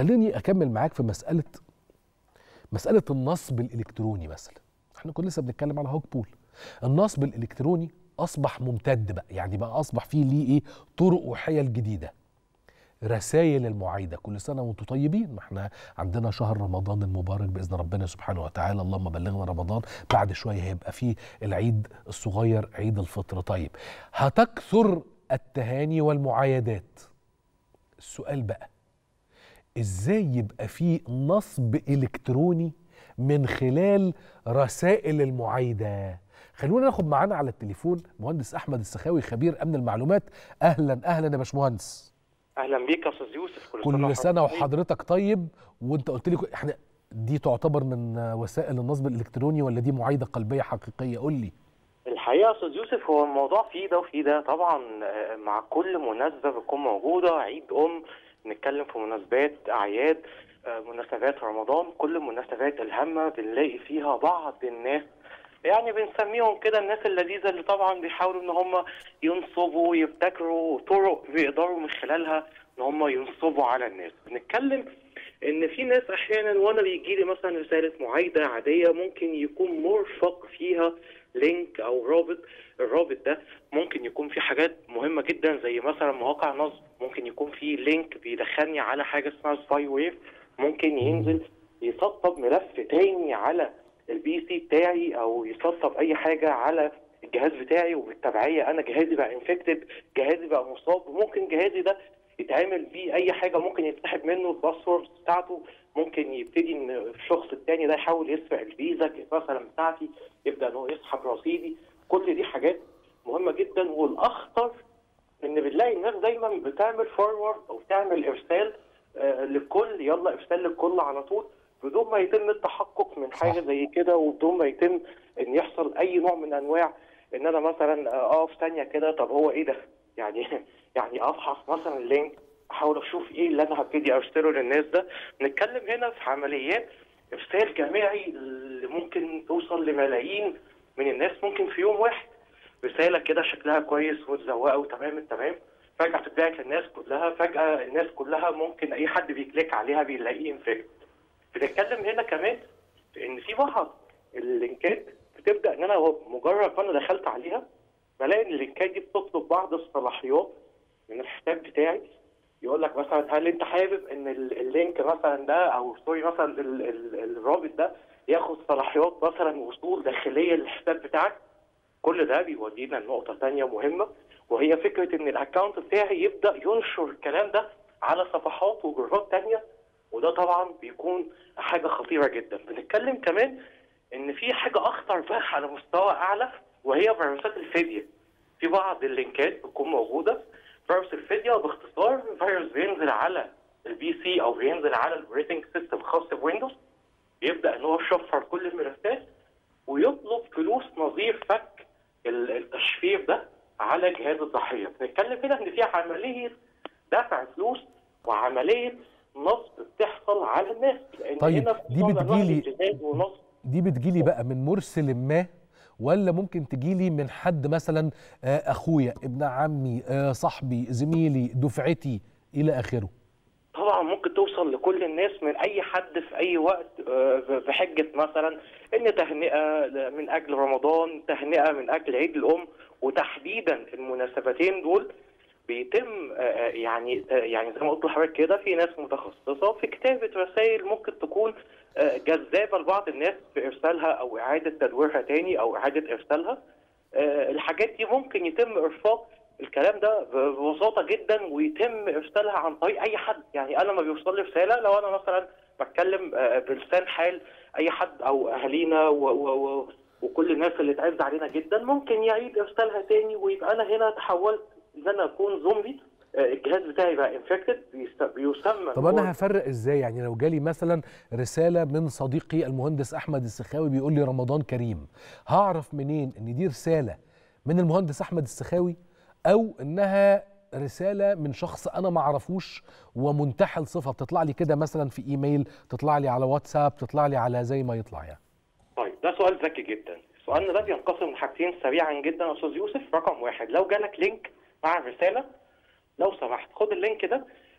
خليني اكمل معاك في مساله مساله النصب الالكتروني مثلا احنا كنا لسه بنتكلم على هوك بول النصب الالكتروني اصبح ممتد بقى يعني بقى اصبح فيه ليه ايه طرق وحيل جديده رسائل المعايده كل سنه وانتم طيبين ما احنا عندنا شهر رمضان المبارك باذن ربنا سبحانه وتعالى اللهم بلغنا رمضان بعد شويه هيبقى فيه العيد الصغير عيد الفطر طيب هتكثر التهاني والمعايدات السؤال بقى ازاي يبقى فيه نصب الكتروني من خلال رسائل المعايده خلونا ناخد معانا على التليفون مهندس احمد السخاوي خبير امن المعلومات اهلا اهلا يا باشمهندس اهلا بيك يا استاذ يوسف كل سنه وحضرتك طيب وانت قلت لي احنا دي تعتبر من وسائل النصب الالكتروني ولا دي معايده قلبيه حقيقيه قول لي الحقيقه يا استاذ يوسف هو الموضوع فيه ده وفيه ده طبعا مع كل مناسبه بتكون موجوده عيد ام نتكلم في مناسبات اعياد مناسبات رمضان كل المناسبات الهامه بنلاقي فيها بعض الناس يعني بنسميهم كده الناس اللذيذه اللي طبعا بيحاولوا ان هم ينصبوا ويبتكروا طرق بيقدروا من خلالها ان هم ينصبوا على الناس بنتكلم ان في ناس احيانا وانا بيجي لي مثلا رساله معايده عاديه ممكن يكون مرفق فيها لينك او رابط الرابط ده ممكن يكون فيه حاجات مهمه جدا زي مثلا مواقع نصب ممكن يكون فيه لينك بيدخلني على حاجه اسمها سباي ويف ممكن ينزل يسطب ملف تاني على البي سي بتاعي او يسطب اي حاجه على الجهاز بتاعي وبالتبعيه انا جهازي بقى انفكتد جهازي بقى مصاب وممكن جهازي ده يتعمل بيه اي حاجه ممكن يتسحب منه الباسورد بتاعته ممكن يبتدي ان الشخص الثاني ده يحاول يسرق الفيزا مثلا بتاعتي يبدا ان هو يسحب رصيدي كل دي حاجات مهمه جدا والاخطر ان بنلاقي الناس دايما بتعمل فورورد او بتعمل ارسال آه للكل يلا ارسال للكل على طول بدون ما يتم التحقق من حاجه صح. زي كده وبدون ما يتم ان يحصل اي نوع من انواع ان انا مثلا اقف ثانيه كده طب هو ايه ده؟ يعني يعني افحص مثلا اللينك احاول اشوف ايه اللي انا هبتدي ارسله للناس ده نتكلم هنا في عمليات ارسال جماعي اللي ممكن توصل لملايين من الناس ممكن في يوم واحد رساله كده شكلها كويس وتزوقه وتمام التمام فجاه تتبعت للناس كلها فجاه الناس كلها ممكن اي حد بيكليك عليها بيلاقيه انفكت بنتكلم هنا كمان في ان في بعض اللينكات بتبدا ان انا مجرد ما انا دخلت عليها بلاقي ان اللينكات دي بتطلب بعض الصلاحيات من الحساب بتاعي يقول لك مثلا هل انت حابب ان اللينك مثلا ده او سوري مثلا الرابط ده ياخد صلاحيات مثلا وصول داخليه للحساب بتاعك كل ده بيودينا لنقطه ثانيه مهمه وهي فكره ان الاكونت بتاعي يبدا ينشر الكلام ده على صفحات وجروبات ثانيه وده طبعا بيكون حاجه خطيره جدا بنتكلم كمان ان في حاجه اخطر بقى على مستوى اعلى وهي فيروسات الفديه في بعض اللينكات بتكون موجوده فيروس الفديه باختصار فيروس بينزل على البي سي او بينزل على الاوبريتنج سيستم الخاص بويندوز يبدا ان هو يشفر كل الملفات ويطلب فلوس نظير فك التشفير ده على جهاز الضحيه بنتكلم كده ان في عمليه دفع فلوس وعمليه نصب بتحصل على الناس لان طيب هنا دي بتجيلي ونصب دي بتجيلي بقى من مرسل ما ولا ممكن تجيلي من حد مثلا اخويا ابن عمي صاحبي زميلي دفعتي الى اخره طبعا ممكن توصل لكل الناس من اي حد في اي وقت بحجه مثلا ان تهنئه من اجل رمضان تهنئه من اجل عيد الام وتحديدا المناسبتين دول بيتم يعني يعني زي ما قلت لحضرتك كده في ناس متخصصه في كتابه رسائل ممكن تكون جذابه لبعض الناس في ارسالها او اعاده تدويرها تاني او اعاده ارسالها الحاجات دي ممكن يتم ارفاق الكلام ده ببساطه جدا ويتم ارسالها عن طريق اي حد يعني انا ما بيوصل لي رساله لو انا مثلا بتكلم بلسان حال اي حد او اهالينا و و وكل الناس اللي اتعز علينا جدا ممكن يعيد ارسالها تاني ويبقى انا هنا تحولت ان انا اكون زومبي الجهاز بتاعي بقى انفكتد بيسمى طب انا هفرق ازاي يعني لو جالي مثلا رساله من صديقي المهندس احمد السخاوي بيقول لي رمضان كريم هعرف منين ان دي رساله من المهندس احمد السخاوي او انها رساله من شخص انا ما اعرفوش ومنتحل صفه بتطلع لي كده مثلا في ايميل تطلع لي على واتساب تطلع لي على زي ما يطلع يعني طيب ده سؤال ذكي جدا سؤالنا ده بينقسم لحاجتين سريعا جدا يا استاذ يوسف رقم واحد لو جالك لينك مع الرساله لو سمحت خد اللينك ده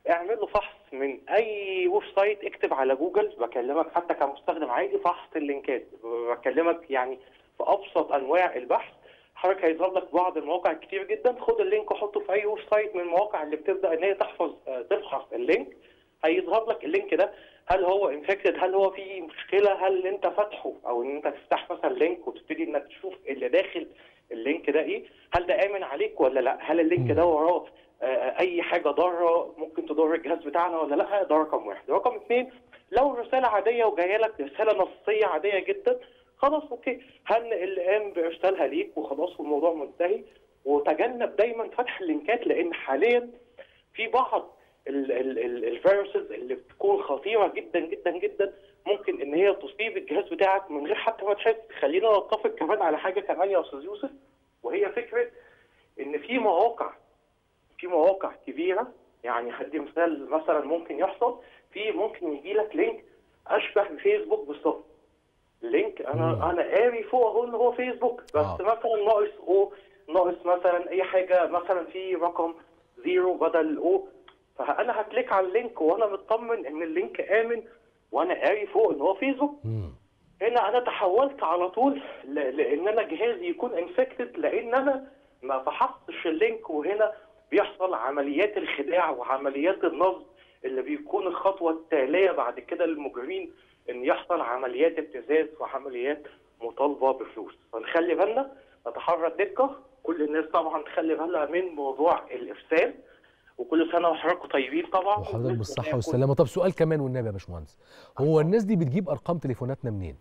اعمل له فحص من اي ويب سايت اكتب على جوجل بكلمك حتى كمستخدم عادي فحص اللينكات بكلمك يعني في ابسط انواع البحث حضرتك هيظهر لك بعض المواقع كتير جدا خد اللينك وحطه في اي ويب سايت من المواقع اللي بتبدا ان هي تحفظ آه، تفحص اللينك هيظهر لك اللينك ده هل هو انفكتد هل هو فيه مشكله هل انت فاتحه او ان انت تفتح مثلا لينك وتبتدي انك تشوف اللي داخل اللينك ده ايه هل ده امن عليك ولا لا هل اللينك ده وراه آه، اي حاجه ضاره ممكن تضر الجهاز بتاعنا ولا لا ده رقم واحد رقم اثنين لو رساله عاديه وجايه لك رساله نصيه عاديه جدا خلاص اوكي هل اللي قام بارسالها ليك وخلاص والموضوع منتهي وتجنب دايما فتح اللينكات لان حاليا في بعض ال- ال- ال- الفيروسز اللي بتكون خطيره جدا جدا جدا ممكن ان هي تصيب الجهاز بتاعك من غير حتى ما تحس خلينا نتفق كمان على حاجه كمان يا استاذ يوسف وهي فكره ان في مواقع في مواقع كبيره يعني هدي مثال مثلا ممكن يحصل في ممكن يجي لك لينك اشبه بفيسبوك بالظبط لينك انا مم. انا قاري فوق اهو ان هو فيسبوك بس آه. مثلا ناقص او ناقص مثلا اي حاجه مثلا في رقم زيرو بدل الاو فانا هكليك على اللينك وانا مطمن ان اللينك امن وانا قاري فوق ان هو فيسبوك مم. هنا انا تحولت على طول ل- لان انا جهازي يكون انفكتد لان انا ما فحصتش اللينك وهنا بيحصل عمليات الخداع وعمليات النصب اللي بيكون الخطوه التاليه بعد كده للمجرمين ان يحصل عمليات ابتزاز وعمليات مطالبه بفلوس فنخلي بالنا نتحرى الدقه كل الناس طبعا تخلي بالها من موضوع الافساد وكل سنه وحضراتكم طيبين طبعا وحضرتك بالصحه والسلامه طب سؤال كمان والنبي يا باشمهندس هو الناس دي بتجيب ارقام تليفوناتنا منين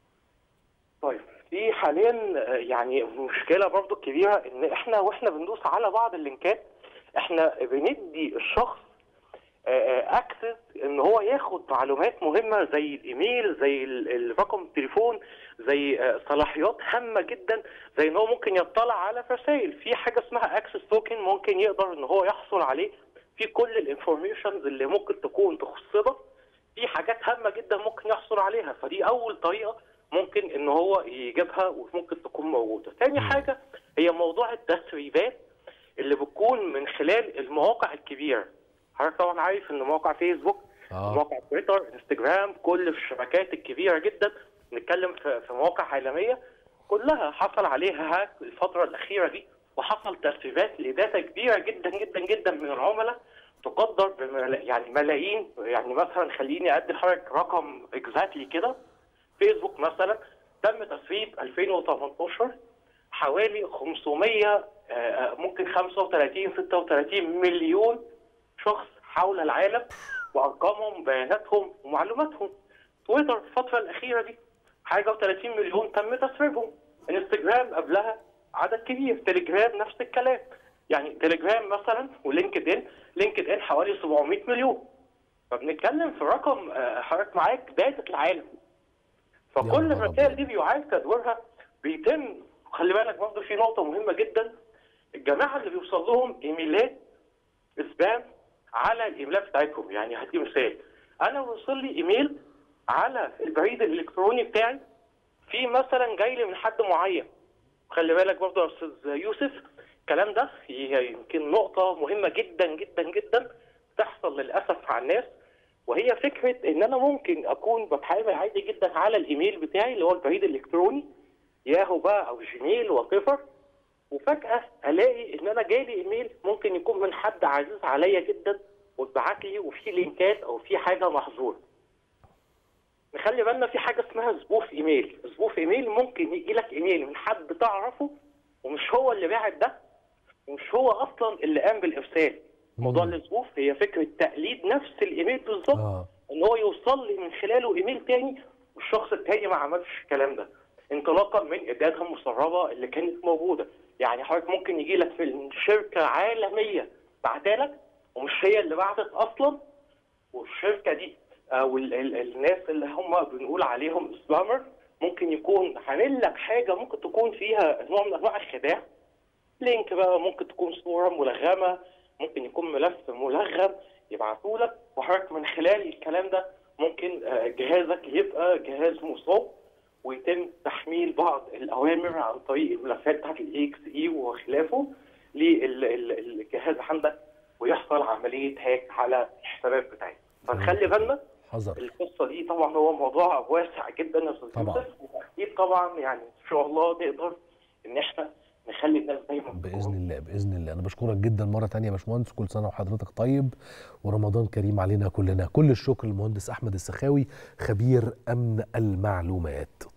طيب في حاليا آه، يعني مشكله برضو كبيره ان احنا واحنا بندوس على بعض اللينكات احنا بندي الشخص اكسس ان هو ياخد معلومات مهمه زي الايميل زي ال- الرقم التليفون زي آه، صلاحيات هامه جدا زي ان هو ممكن يطلع على رسائل في حاجه اسمها اكسس توكن ممكن يقدر ان هو يحصل عليه في كل الانفورميشنز اللي ممكن تكون تخصنا في حاجات هامه جدا ممكن يحصل عليها فدي اول طريقه ممكن ان هو يجيبها وممكن تكون موجوده تاني حاجه هي موضوع التسريبات اللي بتكون من خلال المواقع الكبيره حضرتك طبعا عارف ان مواقع فيسبوك اه مواقع تويتر انستجرام كل الشبكات الكبيره جدا نتكلم في في مواقع عالميه كلها حصل عليها هاك الفتره الاخيره دي وحصل تسريبات لداتا كبيره جدا جدا جدا من العملاء تقدر بملا يعني ملايين يعني مثلا خليني ادي لحضرتك رقم اكزاكتلي كده فيسبوك مثلا تم تسريب 2018 حوالي 500 آه، آه، ممكن 35 36 مليون شخص حول العالم وارقامهم بياناتهم ومعلوماتهم تويتر الفتره الاخيره دي حاجه و30 مليون تم تسريبهم انستجرام قبلها عدد كبير تليجرام نفس الكلام يعني تليجرام مثلا ولينكد ان لينكد ان حوالي 700 مليون فبنتكلم في رقم آه، حضرتك معاك داتا العالم يا فكل نهار الرسائل أبيض. دي بيعاد تدويرها بيتم خلي بالك برضه في نقطه مهمه جدا الجماعه اللي بيوصل لهم ايميلات سبام على الايميلات بتاعتهم يعني هدي مثال انا وصل لي ايميل على البريد الالكتروني بتاعي في مثلا جاي لي من حد معين خلي بالك برضه يا استاذ يوسف الكلام ده هي يمكن نقطه مهمه جدا جدا جدا تحصل للاسف مع الناس وهي فكره ان انا ممكن اكون بتعامل عادي جدا على الايميل بتاعي اللي هو البريد الالكتروني ياهو بقى او جيميل وات وفجاه الاقي ان انا جالي ايميل ممكن يكون من حد عزيز عليا جدا واتبعت لي وفي لينكات او في حاجه محظوره نخلي بالنا في حاجه اسمها سبوف ايميل سبوف ايميل ممكن يجي لك ايميل من حد تعرفه ومش هو اللي باعت ده ومش هو اصلا اللي قام بالارسال موضوع مم. السبوف هي فكره تقليد نفس الايميل بالظبط اه ان هو يوصل لي من خلاله ايميل تاني والشخص التاني ما عملش الكلام ده انطلاقا من اداتها المسربه اللي كانت موجوده يعني حضرتك ممكن يجي لك في شركه عالميه بعتلك ومش هي اللي بعتت اصلا والشركه دي او ال- ال- الناس اللي هم بنقول عليهم سبامر ممكن يكون عامل لك حاجه ممكن تكون فيها نوع من انواع الخداع لينك بقى ممكن تكون صوره ملغمه ممكن يكون ملف ملغم يبعتوا لك وحضرتك من خلال الكلام ده ممكن آه، جهازك يبقى جهاز مصاب ويتم تحميل بعض الاوامر عن طريق الملفات بتاعت الاكس اي وخلافه للجهاز عندك ويحصل عمليه هاك على الحسابات بتاعتنا فنخلي بالنا حذر القصه دي طبعا هو موضوع واسع جدا يا استاذ طبعا. يوسف واكيد طبعا يعني ان شاء الله نقدر ان احنا نخلي الناس دايما باذن الله باذن الله انا بشكرك جدا مره تانية يا باشمهندس كل سنه وحضرتك طيب ورمضان كريم علينا كلنا كل الشكر للمهندس احمد السخاوي خبير امن المعلومات